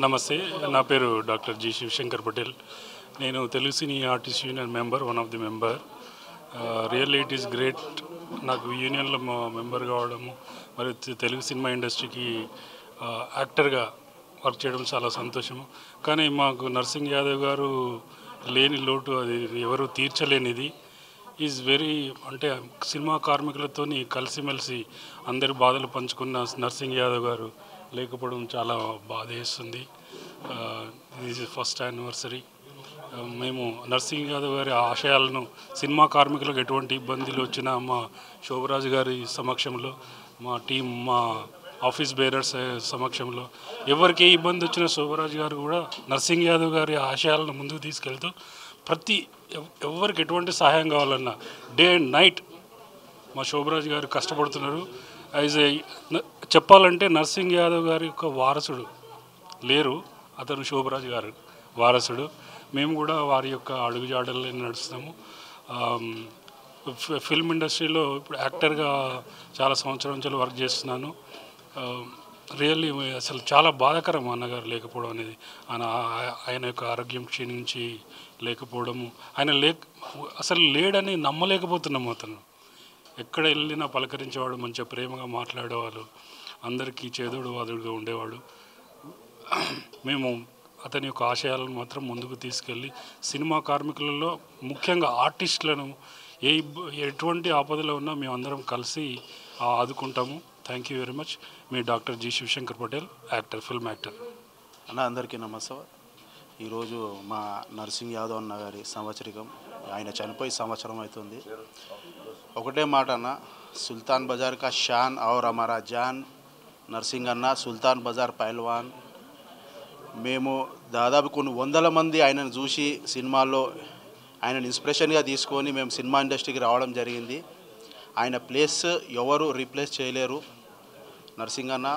నమస్తే నా పేరు డాక్టర్ జి శివశంకర్ పటేల్ నేను Telugu cine artist union member one of the member really it is great నాకు యూనియన్లో మెంబర్ కావడము మరియు తె- తెలుగు సినిమా ఇండస్ట్రీకి యాక్టర్గా వర్క్ చేయడం చాలా సంతోషము కానీ మాకు నర్సింగ్ యాదవ్ గారు లేని లోటు అది ఎవరు తీర్చలేనిది ఈజ్ వెరీ అంటే సినిమా కార్మికులతోని కలిసిమెలిసి అందరి బాధలు పంచుకున్న నర్సింగ్ యాదవ్ గారు లేకపోవడం చాలా బాధ వేస్తుంది దిస్ ఇస్ ఫస్ట్ యానివర్సరీ మేము నర్సింగ్ యాదవ్ గారి ఆశయాలను సినిమా కార్మికులకు ఎటువంటి ఇబ్బందులు వచ్చినా మా శోభరాజు గారి సమక్షంలో మా టీం మా ఆఫీస్ బేరర్స్ సమక్షంలో ఎవరికి ఏ ఇబ్బంది వచ్చినా శోభరాజు గారు కూడా నర్సింగ్ యాదవ్ గారి ఆశయాలను ముందుకు తీసుకెళ్తూ ప్రతి ఎవ్- ఎవరికి ఎటువంటి సహాయం కావాలన్నా డే అండ్ నైట్ మా శోభరాజు గారు కష్టపడుతున్నారు యాజ్ ఏ చెప్పాలంటే నర్సింగ్ యాదవ్ గారి యొక్క వారసుడు లేరు అతను శోభరాజు గారు వారసుడు మేము కూడా వారి యొక్క అడుగుజాడల్లో నడుస్తాము ఆమ్, ఫి- ఫిల్మ్ ఇండస్ట్రీలో ఇప్పుడు యాక్టర్గా చాలా సంవత్సరం నుంచి వర్క్ చేస్తున్నాను రియల్లీ అసలు చాలా బాధాకరం అన్నగారు లేకపోవడం అనేది ఆయన ఆయన యొక్క ఆరోగ్యం క్షీణించి లేకపోవడము ఆయన లేక అసలు లేడని నమ్మలేకపోతున్నాము అతను ఎక్కడ వెళ్ళినా పలకరించేవాడు మంచిగా ప్రేమగా మాట్లాడేవాళ్ళు అందరికీ చేదోడు వాదుడుగా ఉండేవాడు మేము అతని యొక్క ఆశయాలను మాత్రం ముందుకు తీసుకెళ్ళి సినిమా కార్మికులలో ముఖ్యంగా ఆర్టిస్టులను ఏ ఇబ్బ- ఎటువంటి ఆపదలో ఉన్నా మేము అందరం కలిసి ఆ, ఆదుకుంటాము థ్యాంక్ యూ వెరీ మచ్ మీ doctor G Shivashankar Patel actor film actor అన్న అందరికీ నమస్తే ఈరోజు మా నర్సింగ్ యాదవ్ అన్న గారి సంవత్సరికం ఆయన చనిపోయి సంవత్సరం అవుతుంది ఒకటే మాట అన్న సుల్తాన్ బజార్ కా షాన్ ఔర్ హమారా జాన్ నర్సింగ్ అన్న సుల్తాన్ బజార్ పైల్వాన్ మేము దాదాపు కొన్ని వందల మంది ఆయనను చూసి సినిమాల్లో ఆయనను ఇన్స్పిరేషన్గా తీసుకొని మేము సినిమా ఇండస్ట్రీకి రావడం జరిగింది ఆయన ప్లేస్ ఎవరు రీప్లేస్ చేయలేరు నర్సింగ్ అన్న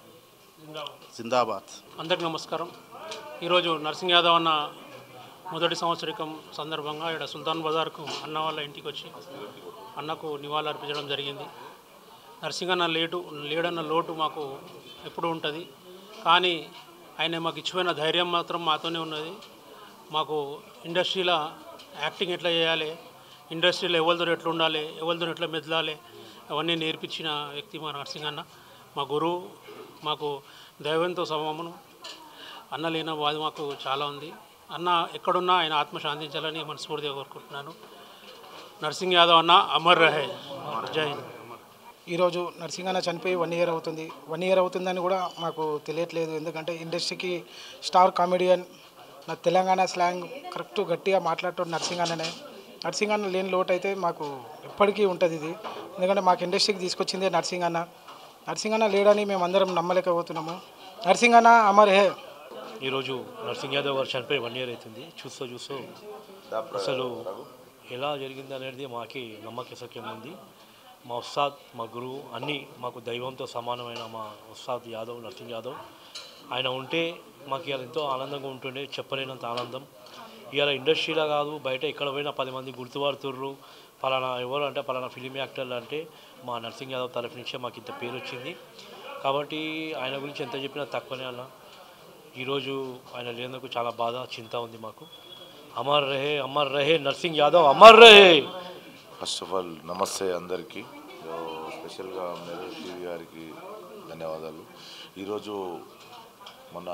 జిందాబాద్ అందరికి నమస్కారం ఈరోజు నర్సింగ్ యాదవ్ అన్న మొదటి సంవత్సరికం సందర్భంగా ఇక్కడ సుల్తాన్ బజార్కు అన్న వాళ్ళ ఇంటికి వచ్చి అన్నకు నివాళులు అర్పించడం జరిగింది నర్సింగ్ అన్న లేటు లేడన్న లోటు మాకు ఎప్పుడూ ఉంటుంది కానీ ఆయన మాకు ఇచ్చిపోయిన ధైర్యం మాత్రం మాతోనే ఉన్నది మాకు ఇండస్ట్రీలో యాక్టింగ్ ఎట్లా చేయాలి ఇండస్ట్రీలో ఎవరితో ఎట్లా ఉండాలి ఎవరితో ఎట్లా మెదలాలి అవన్నీ నేర్పించిన వ్యక్తి మా నర్సింగ్ అన్న మా గురువు మాకు దైవంతో సమమును అన్న లేన బాధ మాకు చాలా ఉంది అన్న ఎక్కడున్నా ఆయన ఆత్మ శాంతించాలని మనస్ఫూర్తిగా కోరుకుంటున్నాను నర్సింగ్ యాదవ్ అన్న అమర్ రహే జై హింద్ ఈరోజు నర్సింగన్న చనిపోయి వన్ ఇయర్ అవుతుంది వన్ ఇయర్ అవుతుందని కూడా మాకు తెలియట్లేదు ఎందుకంటే ఇండస్ట్రీకి స్టార్ కామెడియన్ నా తెలంగాణ స్లాంగ్ కరెక్ట్ గట్టిగా మాట్లాడటం నర్సింగన్ననే నర్సింగన్న లేని లోటు అయితే మాకు ఎప్పటికీ ఉంటుంది ఇది ఎందుకంటే మాకు ఇండస్ట్రీకి తీసుకొచ్చిందే నర్సింగన్న నర్సింగన్న లేడని మేము అందరం నమ్మలేకపోతున్నాము నర్సింగన్న అమర్ హే ఈరోజు నర్సింగ్ యాదవ్ గారు చనిపోయి వన్ ఇయర్ అవుతుంది చూస్తూ చూస్తూ అసలు ఎలా జరిగింది అనేది మాకి నమ్మకసక్యం ఉంది మా ఉస్తాద్ మా గురువు అన్నీ మాకు దైవంతో సమానమైన మా ఉస్తాద్ యాదవ్ నర్సింగ్ యాదవ్ ఆయన ఉంటే మాకు ఇవాళ ఎంతో ఆనందంగా ఉంటుండే చెప్పలేనంత ఆనందం ఇవాళ ఇండస్ట్రీలో కాదు బయట ఎక్కడ పోయినా పది మంది గుర్తుపడుతుర్రు పలానా ఎవరు అంటే పలానా ఫిలిం యాక్టర్లు అంటే మా నర్సింగ్ యాదవ్ తరఫు నుంచే మాకు ఇంత పేరు వచ్చింది కాబట్టి ఆయన గురించి ఎంత చెప్పినా తక్కువనే అన్న ఈరోజు ఆయన లేనందుకు చాలా బాధ చింత ఉంది మాకు అమర్ రహే అమర్ రహే నర్సింగ్ యాదవ్ అమర్ రహే ఫస్ట్ ఆఫ్ ఆల్ నమస్తే అందరికీ సో, స్పెషల్గా మెరూర్ టీవీ గారికి ధన్యవాదాలు ఈరోజు మన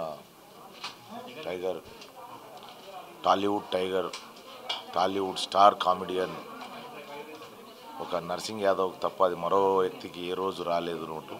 tiger Tollywood tiger Tollywood star comedian ఒక నర్సింగ్ యాదవ్ తప్ప అది మరో వ్యక్తికి ఏ రోజు రాలేదు నోటు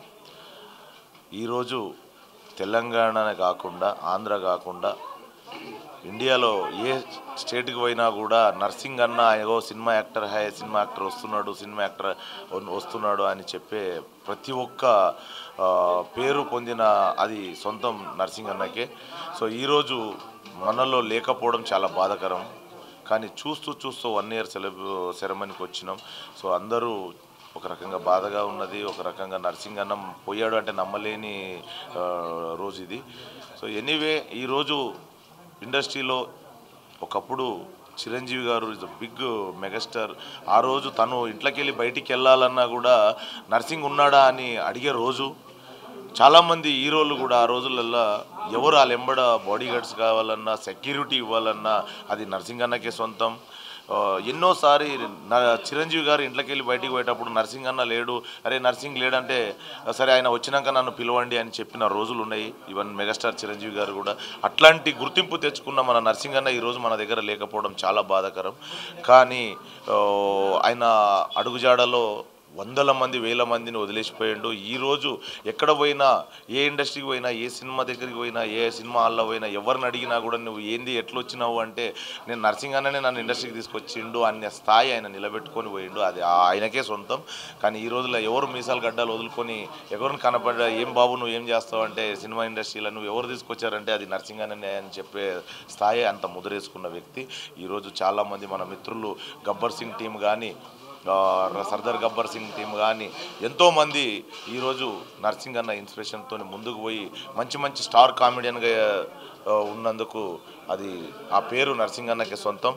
ఈరోజు తెలంగాణనే కాకుండా ఆంధ్ర కాకుండా ఇండియాలో ఏ స్టేట్కి పోయినా కూడా నర్సింగ్ అన్న ఏదో సినిమా యాక్టర్ హై సినిమా యాక్టర్ వస్తున్నాడు సినిమా యాక్టర్ వస్తున్నాడు అని చెప్పే ప్రతి ఒక్క ఆ, పేరు పొందిన అది సొంతం నర్సింగ్ అన్నకే సో ఈరోజు మనలో లేకపోవడం చాలా బాధాకరం కానీ చూస్తూ చూస్తూ వన్ ఇయర్ సెలబ్ సెరమనీకి వచ్చినాం సో అందరూ ఒక రకంగా బాధగా ఉన్నది ఒక రకంగా నర్సింగ్ అన్నం పోయాడు అంటే నమ్మలేని ఆ, రోజు ఇది సో ఎనీవే ఈరోజు ఇండస్ట్రీలో ఒకప్పుడు చిరంజీవి గారు ఇస్ బిగ్ మెగాస్టార్ ఆ రోజు తను ఇంట్లోకి వెళ్ళి బయటికి వెళ్ళాలన్నా కూడా నర్సింగ్ ఉన్నాడా అని అడిగే రోజు చాలామంది హీరోలు కూడా ఆ రోజులల్లో ఎవరు వాళ్ళ ఎంబడ బాడీ గార్డ్స్ కావాలన్నా సెక్యూరిటీ ఇవ్వాలన్నా అది నరసింగన్నకే సొంతం ఆ, ఎన్నోసారి నా చిరంజీవి గారు ఇంట్లోకి వెళ్ళి బయటికి పోయేటప్పుడు నర్సింగ్ అన్న లేడు అరే నర్సింగ్ లేడంటే సరే ఆయన వచ్చినాక నన్ను పిలవండి అని చెప్పిన రోజులు ఉన్నాయి ఈవెన్ మెగాస్టార్ చిరంజీవి గారు కూడా అట్లాంటి గుర్తింపు తెచ్చుకున్న మన నర్సింగ్ అన్న ఈరోజు మన దగ్గర లేకపోవడం చాలా బాధాకరం కానీ ఆ, ఆయన అడుగుజాడలో వందల మంది వేల మందిని వదిలేసిపోయిండు ఈరోజు ఎక్కడ పోయినా ఏ ఇండస్ట్రీకి పోయినా ఏ సినిమా దగ్గరికి పోయినా ఏ సినిమా హాల్లో పోయినా ఎవరిని అడిగినా కూడా నువ్వు ఏంది ఎట్లా వచ్చినావు అంటే నేను నర్సింగ్ అన్ననే నన్ను ఇండస్ట్రీకి తీసుకొచ్చిండు అనే స్థాయి ఆయన నిలబెట్టుకొని పోయిండు అది ఆ- ఆయనకే సొంతం కానీ ఈ రోజుల్లో ఎవరు మీసాలు గడ్డలు వదులుకొని ఎవరిని కనపడ్డా ఏం బాబు నువ్వు ఏం చేస్తావు అంటే సినిమా ఇండస్ట్రీలో నువ్వు ఎవరు తీసుకొచ్చారంటే అది నర్సింగ్ అన్ననే అని చెప్పే స్థాయి అంత ముద్రేసుకున్న వ్యక్తి ఈరోజు చాలామంది మన మిత్రులు గబ్బర్ సింగ్ టీం కానీ ఆ, సర్దార్ గబ్బర్ సింగ్ టీం కానీ ఎంతోమంది ఈరోజు నర్సింగ్ అన్న ఇన్స్పిరేషన్తో ముందుకు పోయి మంచి మంచి స్టార్ కామెడియన్గా ఆ, ఉన్నందుకు అది ఆ పేరు నర్సింగ్ అన్నకి సొంతం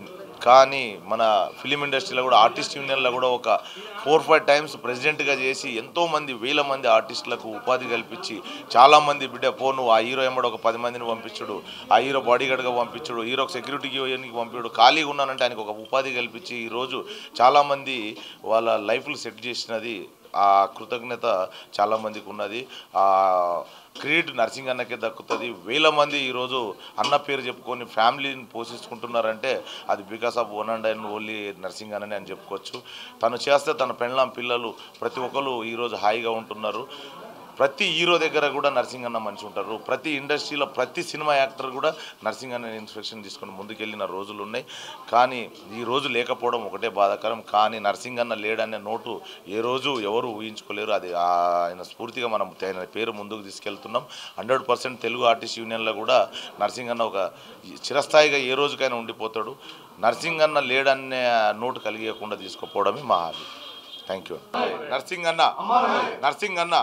కానీ మన ఫిలిం ఇండస్ట్రీలో కూడా ఆర్టిస్ట్ యూనియన్లో కూడా ఒక ఫోర్ ఫైవ్ టైమ్స్ ప్రెసిడెంట్గా చేసి ఎంతోమంది వేల మంది ఆర్టిస్టులకు ఉపాధి కల్పించి చాలామంది బిడ్డ పో నువ్వు ఆ హీరో ఎమ్మడ ఒక పది మందిని పంపించుడు ఆ హీరో బాడీ గార్డ్గా పంపించుడు హీరోకి సెక్యూరిటీకి పోయడానికి పంపించుడు ఖాళీగా ఉన్నానంటే ఆయనకు ఒక ఉపాధి కల్పించి ఈరోజు చాలామంది వాళ్ళ లైఫ్లు సెట్ చేసినది ఆ కృతజ్ఞత చాలామందికి ఉన్నది ఆ క్రెడిట్ నర్సింగ్ అన్నకే దక్కుతుంది వేల మంది ఈరోజు అన్న పేరు చెప్పుకొని ఫ్యామిలీని పోషించుకుంటున్నారంటే అది because of one and and only Narsing అన్ననే అని చెప్పుకోవచ్చు తను చేస్తే తన పెళ్ళాం పిల్లలు ప్రతి ఒక్కరు ఈరోజు హాయిగా ఉంటున్నారు ప్రతి హీరో దగ్గర కూడా నర్సింగ్ అన్న మంచి ఉంటారు ప్రతి ఇండస్ట్రీలో ప్రతి సినిమా యాక్టర్ కూడా నర్సింగ్ అన్న ఇన్స్పెక్షన్ తీసుకొని ముందుకెళ్ళిన రోజులు ఉన్నాయి కానీ ఈ రోజు లేకపోవడం ఒకటే బాధాకరం కానీ నర్సింగ్ అన్న లేడనే నోటు ఏ రోజు ఎవరు ఊహించుకోలేరు అది ఆ- ఆయన స్ఫూర్తిగా మనం ఆయన పేరు ముందుకు తీసుకెళ్తున్నాం హండ్రెడ్ పర్సెంట్ తెలుగు ఆర్టిస్ట్ యూనియన్లో కూడా నర్సింగ్ అన్న ఒక చిరస్థాయిగా ఏ రోజుకైనా ఉండిపోతాడు నర్సింగ్ అన్న లేడనే నోటు కలిగకుండా తీసుకుపోవడమే మా హాబీ థ్యాంక్ యూ నర్సింగ్ అన్న నర్సింగ్ అన్న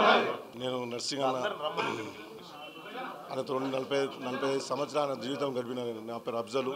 నేను నర్సింగ్ అన్న ఆయనతో రెండు నలభై నలభై ఐదు సంవత్సరాల జీవితం గడిపిన నేను. నా పేరు అఫ్జలు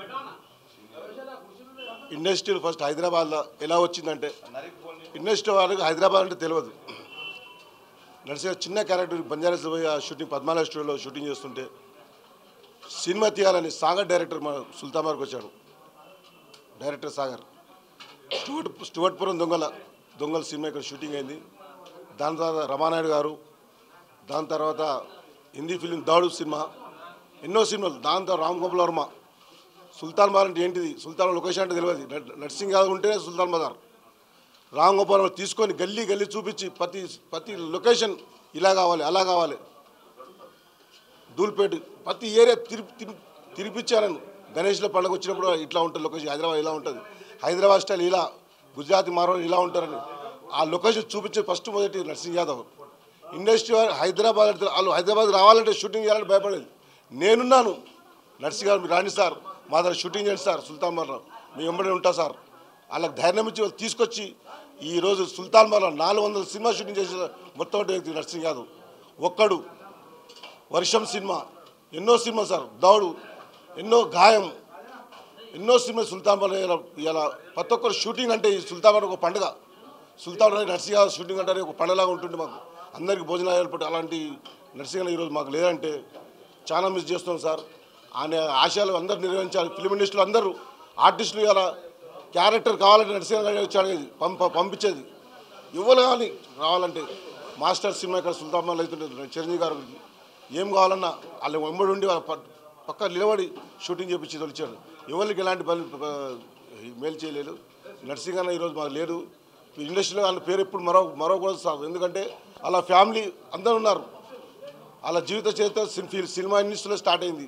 ఇండస్ట్రీలు ఫస్ట్ హైదరాబాద్లో ఎలా వచ్చిందంటే ఇండస్ట్రీ వాళ్ళకి హైదరాబాద్ అంటే తెలియదు నర్సింగ్ చిన్న క్యారెక్టర్ బంజారాస్లో పోయి ఆ షూటింగ్ పద్మాలయ స్టూడియోలో షూటింగ్ చేస్తుంటే సినిమా తీయాలని సాగర్ డైరెక్టర్ మన సుల్తామార్కి వచ్చాడు డైరెక్టర్ సాగర్ స్టూవర్ట్ స్టూవర్ట్పురం దొంగల దొంగల సినిమా ఇక్కడ షూటింగ్ అయింది దాని తర్వాత రమానాయుడు గారు దాని తర్వాత హిందీ ఫిలిం దాడు సినిమా ఎన్నో సినిమాలు దాని తర్వాత రామ్ గోపాల్ వర్మ సుల్తాన్ బాదర్ అంటే ఏంటిది సుల్తాన్ లొకేషన్ అంటే తెలియదు నర్- నర్సింగ్ యాదవ్ ఉంటేనే సుల్తాన్ బజార్ రామ్ గోపాల్ వర్మ తీసుకొని గల్లీ గల్లీ చూపించి ప్రతి ప్రతి లొకేషన్ ఇలా కావాలి అలా కావాలి ధూల్పేట ప్రతి ఏరియా తిరిపి తిరి తిరిపించాను గణేష్లో పండుగ వచ్చినప్పుడు ఇట్లా ఉంటుంది లొకేషన్ హైదరాబాద్ ఇలా ఉంటుంది హైదరాబాద్ స్టైల్ ఇలా గుజరాతీ మార్వాడి ఇలా ఉంటారని ఆ లొకేషన్ చూపించే ఫస్ట్ మొదటి నర్సింగ్ యాదవ్ ఇండస్ట్రీ వారు హైదరాబాద్ అంటే వాళ్ళు హైదరాబాద్ రావాలంటే షూటింగ్ చేయాలంటే భయపడేది నేనున్నాను నర్సింగ్ గారు మీరు రాండి సార్ మా దగ్గర షూటింగ్ చేయండి సార్ సుల్తాన్ మర్రం మీ వెంబడి ఉంటా సార్ వాళ్ళకి ధైర్యం ఇచ్చి వాళ్ళు తీసుకొచ్చి ఈరోజు సుల్తాన్ మర్రం నాలుగు వందల సినిమా షూటింగ్ చేసిన మొత్తం వ్యక్తి నర్సింగ్ యాదవ్ ఒక్కడు వర్షం సినిమా ఎన్నో సినిమా సార్ దౌడు ఎన్నో గాయం ఎన్నో సినిమా సుల్తాన్ బాల ఇలా ప్రతి ఒక్కరు షూటింగ్ అంటే ఈ సుల్తాన్ బాల ఒక పండుగ సుల్తాన్ బాల నర్సింగ్ షూటింగ్ అంటే ఒక పండుగలాగా ఉంటుంది మాకు అందరికీ భోజనాలు ఏర్పడి అలాంటి నర్సింగ్ ఈరోజు మాకు లేదంటే చాలా మిస్ చేస్తున్నాం సార్ ఆయన ఆశయాలు అందరూ నిర్వహించాలి ఫిలిం ఇండస్ట్రీలో అందరూ ఆర్టిస్టులు ఇలా క్యారెక్టర్ కావాలంటే నర్సింగ్ గారు వచ్చి అడిగేది పంప పంపించేది ఎవరు కావాలి రావాలంటే మాస్టర్ సినిమా ఇక్కడ సుల్తాన్ బాల అవుతుండే చిరంజీవి గారు ఏం కావాలన్నా వాళ్ళు వెంబడి ఉండి వాళ్ళ ప- పక్క నిలబడి షూటింగ్ చేపించి తొలిచాడు ఎవరికి ఎలాంటి పని ప- మేలు చేయలేదు నర్సింగ్ అన్న ఈరోజు మాకు లేడు ఇండస్ట్రీలో వాళ్ళ పేరు ఎప్పుడు మరో మరో కూడా సార్ ఎందుకంటే వాళ్ళ ఫ్యామిలీ అందరూ ఉన్నారు వాళ్ళ జీవిత చరిత్ర సిన్- సినిమా ఇండస్ట్రీలో స్టార్ట్ అయింది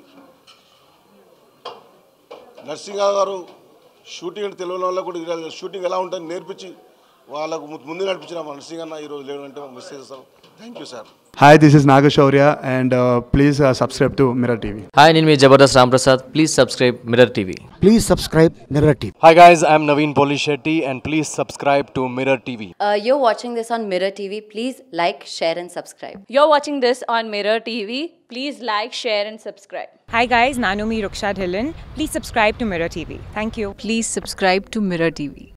నర్సింగ్ గారు షూటింగ్ అంటే తెలియని వాళ్ళకు కూడా ఇలా షూటింగ్ ఎలా ఉంటుంది నేర్పించి వాళ్ళకు ము- ముందు నడిపించిన మా నర్సింగ్ అన్న ఈరోజు లేడు అంటే మిస్ చేస్తాం thank you sir Hi, this is Nagashaurya, and uh, please uh, subscribe to Mirror TV. Hi నేను మీ Jabardasth Ramprasad please subscribe Mirror TV Please subscribe Mirror TV. Hi guys, I'm Naveen Polishetty and please subscribe to Mirror TV. Uh, you're watching this on Mirror TV. Please like, share, and subscribe. You're watching this on Mirror TV. Please like, share, and subscribe. Hi guys, Nanumi Ruksha Dhillon. Please subscribe to Mirror TV. Thank you. Please subscribe to Mirror TV.